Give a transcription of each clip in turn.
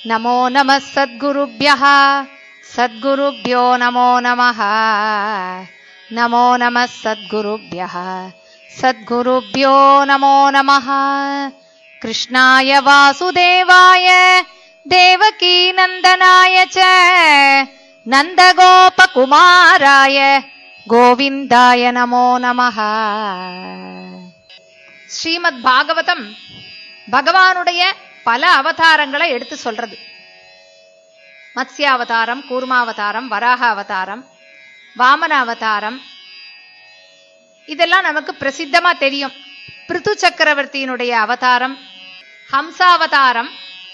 नमो नमः सद्गुरुभ्यः सद्गुरुभ्यो नमो नमः नमो नमः सद्गुरुभ्यः सद्गुरुभ्यो नमो नमः कृष्णाय वासुदेवाय देवकीनन्दनाय च नन्दगोपकुमाराय गोविन्दाय नमो नमः ஸ்ரீமத் பாகவதம் பகவானுடைய பல அவதாரங்களை எடுத்து சொல்றது மத்ஸ்யாவதாரம் கூர்மாவதாரம் வராக அவதாரம் வாமன அவதாரம் இதெல்லாம் நமக்கு பிரசித்தமா தெரியும் பிருது சக்கரவர்த்தியினுடைய அவதாரம் ஹம்சாவதாரம்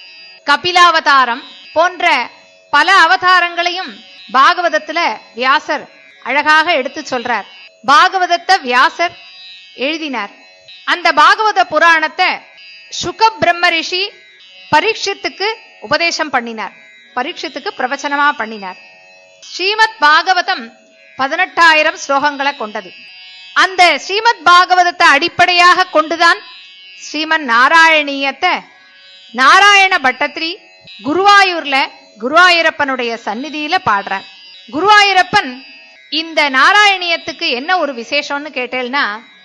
கபிலாவதாரம் போன்ற பல அவதாரங்களையும் பாகவதத்துல வியாசர் அழகாக எடுத்து சொல்றார் பாகவதத்தை வியாசர் எழுதினார் அந்த பாகவத புராணத்தை சுக பிரம்ம ரிஷி பரீட்சித்துக்கு உபதேசம் பண்ணினார் பரீட்சித்துக்கு பிரவச்சனமா பண்ணினார் ஸ்ரீமத் பாகவதம் பதினெட்டாயிரம் ஸ்லோகங்களை கொண்டது அந்த ஸ்ரீமத் பாகவதத்தை அடிப்படையாக கொண்டுதான் ஸ்ரீமன் நாராயணீயத்தை நாராயண பட்டத்ரி குருவாயூர்ல குருவாயூரப்பனுடைய சந்நிதியில பாடுறார் குருவாயூரப்பன் இந்த நாராயணியத்துக்கு என்ன ஒரு விசேஷம்னு கேட்டேன்னா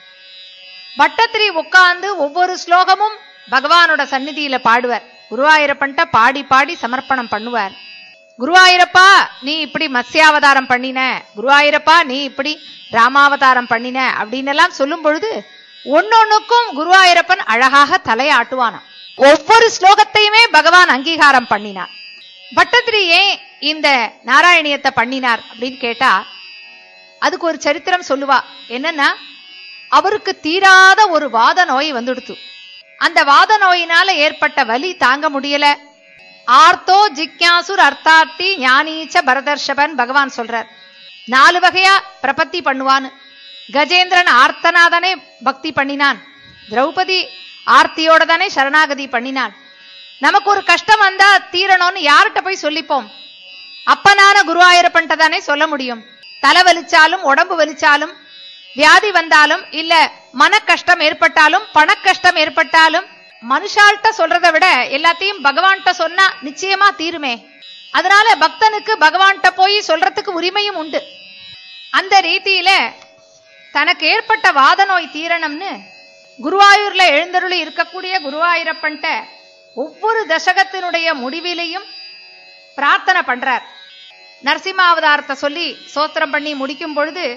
பட்டத்திரி உட்கார்ந்து ஒவ்வொரு ஸ்லோகமும் பகவானோட சந்நிதியில பாடுவார் குருவாயூரப்பன்ட்ட பாடி பாடி சமர்ப்பணம் பண்ணுவார் குருவாயூரப்பா நீ இப்படி மத்ஸ்யாவதாரம் பண்ணின குருவாயூரப்பா நீ இப்படி ராமாவதாரம் பண்ணின அப்படின்னு எல்லாம் சொல்லும் பொழுது ஒன்னொன்னுக்கும் குருவாயூரப்பன் அழகாக தலையாட்டுவானாம் ஒவ்வொரு ஸ்லோகத்தையுமே பகவான் அங்கீகாரம் பண்ணினார் பட்டத்திரி ஏன் இந்த நாராயணியத்தை பண்ணினார் அப்படின்னு கேட்டா அதுக்கு ஒரு சரித்திரம் சொல்லுவா என்னன்னா அவருக்கு தீராத ஒரு வாத நோய் வந்துடுத்து அந்த வாத நோயினால ஏற்பட்ட வலி தாங்க முடியல ஆர்த்தோ ஜிக்யாசுர் அர்த்தார்த்தி ஞானீச்ச பரதர்ஷபன் பகவான் சொல்றார் நாலு வகையா பிரபத்தி பண்ணுவான்னு கஜேந்திரன் ஆர்த்தனாதானே பக்தி பண்ணினான் திரௌபதி ஆர்த்தியோட தானே சரணாகதி பண்ணினான் நமக்கு ஒரு கஷ்டம் வந்தா தீரணும்னு யார்கிட்ட போய் சொல்லிப்போம் அப்பனான குருவாயூரப்பன்ட்ட தானே சொல்ல முடியும் தலை வலிச்சாலும் உடம்பு வலிச்சாலும் வியாதி வந்தாலும் இல்ல மன கஷ்டம் ஏற்பட்டாலும் பண கஷ்டம் ஏற்பட்டாலும் மனுஷால்கிட்ட சொல்றதை விட எல்லாத்தையும் பகவான்கிட்ட சொன்னா நிச்சயமா தீருமே அதனால பக்தனுக்கு பகவான்கிட்ட போய் சொல்றதுக்கு உரிமையும் உண்டு அந்த ரீதியில தனக்கு ஏற்பட்ட வாத நோய் தீரணும்னு குருவாயூர்ல எழுந்தருளி இருக்கக்கூடிய குருவாயூரப்பன்ட்ட ஒவ்வொரு தசகத்தினுடைய முடிவிலையும் பிரார்த்தனை பண்றார் நரசிம்மாவதாரத்தை சொல்லி சோத்திரம் பண்ணி முடிக்கும் பொழுது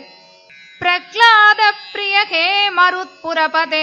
பிரக்லாத பிரிய ஹே மருத்புரபதே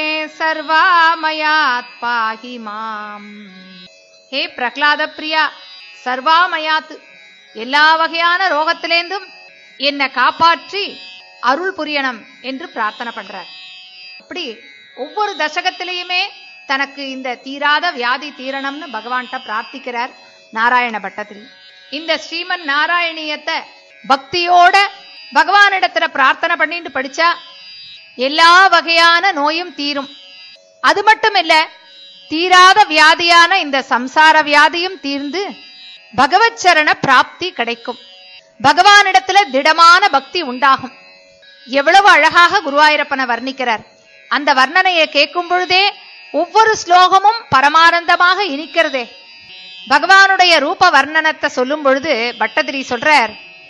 சர்வாமயாத் பாஹி மாம் ஹே பிரகலாத பிரியா சர்வாமயாத் எல்லா வகையான ரோகத்திலேந்தும் என்னை காப்பாற்றி அருள் புரியணும் என்று பிரார்த்தனை பண்றார் அப்படி ஒவ்வொரு தசகத்திலையுமே தனக்கு இந்த தீராத வியாதி தீரணும்னு பகவான்கிட்ட பிரார்த்திக்கிறார் நாராயண பட்டத்தில் இந்த ஸ்ரீமன் நாராயணியத்தை பக்தியோட பகவானிடத்துல பிரார்த்தனை பண்ணிட்டு படிச்சா எல்லா வகையான நோயும் தீரும் அது மட்டும் இல்ல தீராத வியாதியான இந்த சம்சார வியாதியும் தீர்ந்து பகவத் சரண பிராப்தி கிடைக்கும் பகவானிடத்துல திடமான பக்தி உண்டாகும் எவ்வளவு அழகாக குருவாயூரப்பனை வர்ணிக்கிறார் அந்த வர்ணனையை கேட்கும் பொழுதே ஒவ்வொரு ஸ்லோகமும் பரமானந்தமாக இனிக்கிறதே பகவானுடைய ரூப வர்ணனத்தை சொல்லும் பொழுது பட்டதிரி சொல்றார்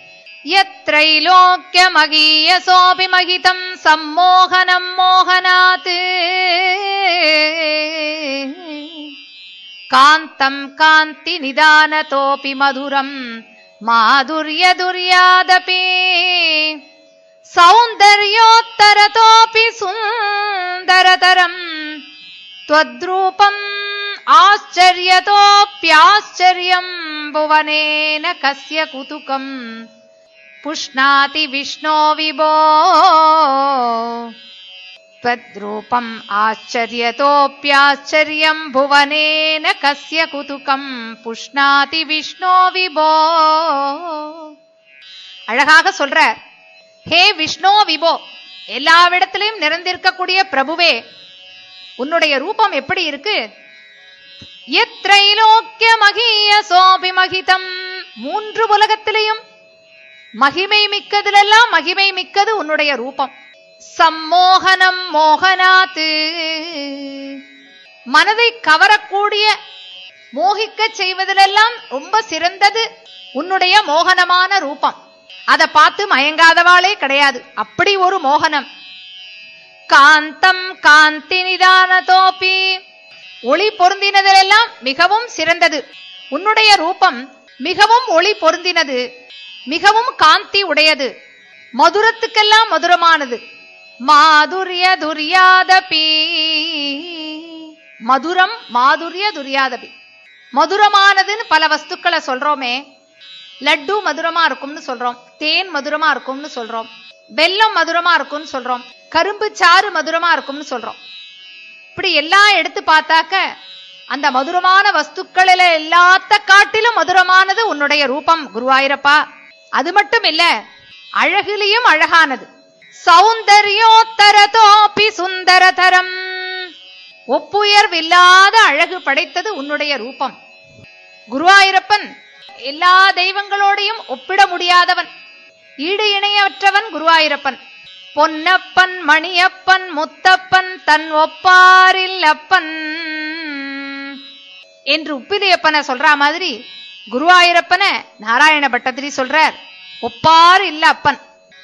यत्रैलोक्यमगीयसोऽपि महितं सम्मोहनं मोहनात् कान्तं कान्तिनिदानतोऽपि मधुरं माधुर्यदुर्यादपि सौन्दर्योत्तरतोऽपि सुन्दरतरम् त्वद्रूपम् आश्चर्यतोऽप्याश्चर्यम् भुवनेन कस्य कुतुकम् पुष्णाति विष्णो विभो त्वद्रूपम् आश्चर्यतोऽप्याश्चर्यम् भुवनेन कस्य कुतुकम् पुष्णाति विष्णो विभो அழகாக சொல்ற ஹே விஷ்ணோ விபோ எல்லாவிடத்திலையும் நிறைந்திருக்கக்கூடிய பிரபுவே உன்னுடைய ரூபம் எப்படி இருக்கு எத்ரைலோக்கிய மகிய சோபி மகிதம் மூன்று உலகத்திலையும் மகிமை மிக்கதிலெல்லாம் மகிமை மிக்கது உன்னுடைய ரூபம் சம்மோகனம் மோகனாத்து மனதை கவரக்கூடிய மோகிக்க செய்வதிலெல்லாம் ரொம்ப சிறந்தது உன்னுடைய மோகனமான ரூபம் அதை பார்த்து மயங்காதவாளே கிடையாது அப்படி ஒரு மோகனம் காந்தம் காந்தி நிதானதோபி ஒளி பொருந்தினதிலெல்லாம் மிகவும் சிறந்தது உன்னுடைய ரூபம் மிகவும் ஒளி பொருந்தினது மிகவும் காந்தி உடையது மதுரத்துக்கெல்லாம் மதுரமானது மாதுரிய துரியாதபி மதுரம் மாதுரிய துரியாதபி மதுரமானதுன்னு பல வஸ்துக்களை சொல்றோமே லட்டு மதுரமா இருக்கும்னு சொல்றோம் தேன் மதுரமா இருக்கும்னு சொல்றோம் வெல்லம் மதுரமா இருக்கும்னு சொல்றோம் கரும்பு சாறு மதுரமா இருக்கும்னு சொல்றோம் இப்படி எல்லாம் எடுத்து பார்த்தாக்க அந்த மதுரமான வஸ்துக்களில எல்லாத்த காட்டிலும் மதுரமானது உன்னுடைய ரூபம் குருவாயிரப்பா அது மட்டும் இல்ல அழகிலையும் அழகானது சௌந்தர்யோத்தரதோபி சுந்தரதரம் ஒப்புயர்வில்லாத அழகு படைத்தது உன்னுடைய ரூபம் குருவாயிரப்பன் எல்லா தெய்வங்களோடையும் ஒப்பிட முடியாதவன் ஈடு இணையற்றவன் குருவாயிரப்பன் பொன்னப்பன் மணியப்பன் முத்தப்பன் தன் ஒப்பாரில் அப்பன் என்று உப்பிலியப்பனை சொல்ற மாதிரி குருவாயிரப்பனை நாராயண பட்டத்திரி சொல்றார் ஒப்பார் இல்ல அப்பன்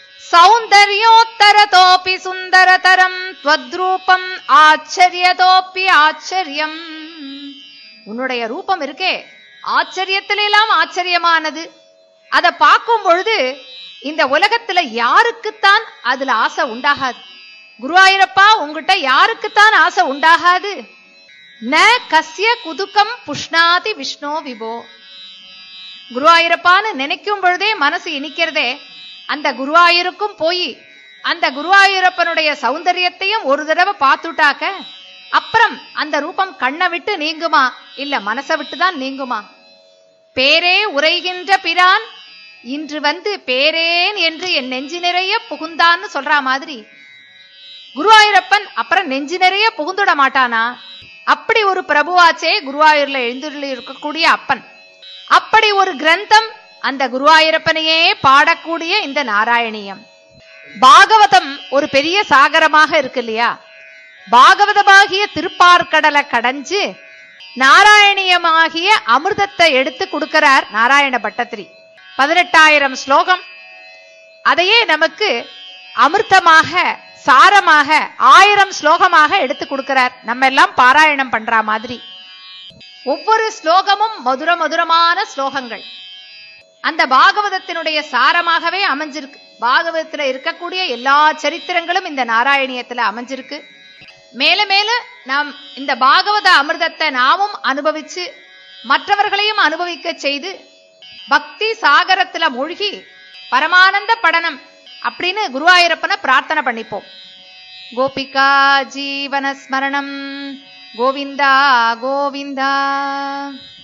சௌந்தர்யோத்தரதோபி சுந்தரதரம் துவத்ரூபம் ஆச்சரியதோப்பி ஆச்சரியம் உன்னுடைய ரூபம் இருக்கே ஆச்சரியத்திலெல்லாம் ஆச்சரியமானது அதை பார்க்கும் பொழுது இந்த உலகத்துல யாருக்குத்தான் அதுல ஆசை உண்டாகாது குருவாயிரப்பா உங்ககிட்ட யாருக்குத்தான் ஆசை உண்டாகாது ந கஸ்ய குதுக்கம் புஷ்ணாதி விஷ்ணோ விபோ குருவாயூரப்பான்னு நினைக்கும் பொழுதே மனசு இனிக்கிறதே அந்த குருவாயூருக்கும் போய் அந்த குருவாயூரப்பனுடைய சௌந்தரியத்தையும் ஒரு தடவை பார்த்துட்டாக்க அப்புறம் அந்த ரூபம் கண்ணை விட்டு நீங்குமா இல்ல மனசை விட்டு தான் நீங்குமா பேரே உரைகின்ற பிரான் இன்று வந்து பேரேன் என்று என் நெஞ்சு நிறைய புகுந்தான்னு சொல்ற மாதிரி குருவாயூரப்பன் அப்புறம் நெஞ்சு நிறைய புகுந்துட மாட்டானா அப்படி ஒரு பிரபுவாச்சே குருவாயூர்ல எழுந்துள்ளி இருக்கக்கூடிய அப்பன் அப்படி ஒரு கிரந்தம் அந்த குருவாயூரப்பனையே பாடக்கூடிய இந்த நாராயணியம் பாகவதம் ஒரு பெரிய சாகரமாக இருக்கு இல்லையா பாகவதமாகிய திருப்பார்கடலை கடைஞ்சு நாராயணியமாகிய அமிர்தத்தை எடுத்து கொடுக்கிறார் நாராயண பட்டத்திரி பதினெட்டாயிரம் ஸ்லோகம் அதையே நமக்கு அமிர்தமாக சாரமாக ஆயிரம் ஸ்லோகமாக எடுத்து கொடுக்கிறார் நம்ம எல்லாம் பாராயணம் பண்ற மாதிரி ஒவ்வொரு ஸ்லோகமும் மதுர மதுரமான ஸ்லோகங்கள் அந்த பாகவதத்தினுடைய சாரமாகவே அமைஞ்சிருக்கு பாகவதத்துல இருக்கக்கூடிய எல்லா சரித்திரங்களும் இந்த நாராயணியத்துல அமைஞ்சிருக்கு மேல மேல நாம் இந்த பாகவத அமிர்தத்தை நாமும் அனுபவிச்சு மற்றவர்களையும் அனுபவிக்க செய்து பக்தி சாகரத்துல மூழ்கி பரமானந்த படனம் அப்படின்னு குருவாயூரப்பனை பிரார்த்தனை பண்ணிப்போம் கோபிகா ஜீவன ஸ்மரணம் கோவிந்தா கோவிந்தா